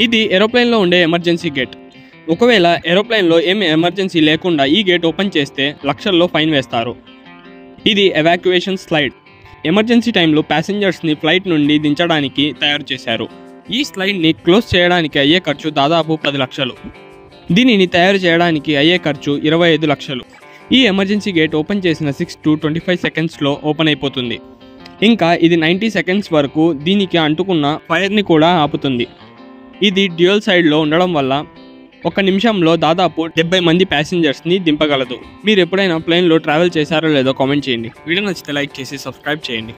ఇది ఏరోప్లేన్లో ఉండే emergency gate ఒకవేళ ఏరోప్లేన్లో ఏమి ఎమర్జెన్సీ లేకుండా ఈ గేట్ ఓపెన్ చేస్తే లక్షల్లో ఫైన్ వేస్తారు ఇది ఎవాక్యుయేషన్ స్లైడ్ ఎమర్జెన్సీ టైంలో ప్యాసింజర్స్ని ఫ్లైట్ నుండి దించడానికి తయారు చేశారు ఈ స్లైడ్ని క్లోజ్ చేయడానికి అయ్యే ఖర్చు దాదాపు పది లక్షలు దీనిని తయారు చేయడానికి అయ్యే ఖర్చు ఇరవై ఐదు లక్షలు ఈ ఎమర్జెన్సీ గేట్ ఓపెన్ చేసిన సిక్స్ టు ట్వంటీ ఫైవ్ సెకండ్స్లో ఓపెన్ అయిపోతుంది ఇంకా ఇది నైంటీ సెకండ్స్ వరకు దీనికి అంటుకున్న ఫైర్ని కూడా ఆపుతుంది ఇది డ్యూయల్ సైడ్లో ఉండడం వల్ల ఒక నిమిషంలో దాదాపు డెబ్బై మంది ప్యాసింజర్స్ని దింపగలదు మీరు ఎప్పుడైనా ప్లేన్లో ట్రావెల్ చేశారో లేదో కామెంట్ చేయండి వీడియో నచ్చితే లైక్ చేసి సబ్స్క్రైబ్ చేయండి